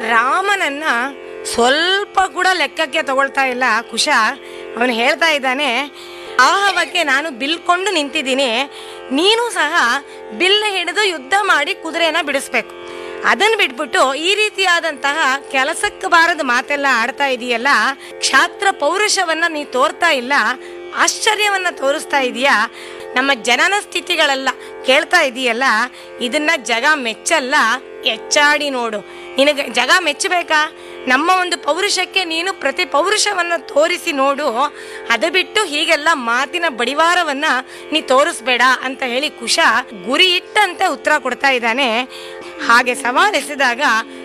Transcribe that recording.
ರಾಮನನ್ನ ಸ್ವಲ್ಪ ಕೂಡ ಲೆಕ್ಕಕ್ಕೆ ತಗೊಳ್ತಾ ಇಲ್ಲ ಕುಶ ಅವನು ಹೇಳ್ತಾ ಇದ್ದಾನೆ ಆಹವಕ್ಕೆ ನಾನು ಬಿಲ್ಕೊಂಡು ನಿಂತಿದ್ದೀನಿ ನೀನು ಸಹ ಬಿಲ್ ಹಿಡಿದು ಯುದ್ಧ ಮಾಡಿ ಕುದುರೆನ ಬಿಡಿಸ್ಬೇಕು ಅದನ್ನು ಬಿಟ್ಬಿಟ್ಟು ಈ ರೀತಿಯಾದಂತಹ ಕೆಲಸಕ್ಕೆ ಬಾರದ ಮಾತೆಲ್ಲ ಆಡ್ತಾ ಇದೆಯಲ್ಲ ಕ್ಷಾತ್ರ ಪೌರುಷವನ್ನ ನೀ ತೋರ್ತಾ ಇಲ್ಲ ಆಶ್ಚರ್ಯವನ್ನ ತೋರಿಸ್ತಾ ಇದೀಯಾ ನಮ್ಮ ಜನನ ಸ್ಥಿತಿಗಳೆಲ್ಲ ಕೇಳ್ತಾ ಇದೀಯಲ್ಲ ಇದನ್ನ ಜಗ ಮೆಚ್ಚಲ್ಲ ಎಚ್ಚಾಡಿ ನೋಡು ನಿನಗೆ ಜಗ ಮೆಚ್ಚಬೇಕಾ ನಮ್ಮ ಒಂದು ಪೌರುಷಕ್ಕೆ ನೀನು ಪ್ರತಿ ಪೌರುಷವನ್ನ ತೋರಿಸಿ ನೋಡು ಅದು ಬಿಟ್ಟು ಹೀಗೆಲ್ಲ ಮಾತಿನ ಬಡಿವಾರವನ್ನ ನೀ ತೋರಿಸ್ಬೇಡ ಅಂತ ಹೇಳಿ ಕುಶ ಗುರಿ ಇಟ್ಟಂತೆ ಉತ್ತರ ಕೊಡ್ತಾ ಇದ್ದಾನೆ ಹಾಗೆ ಸವಾಲೆಸೆದಾಗ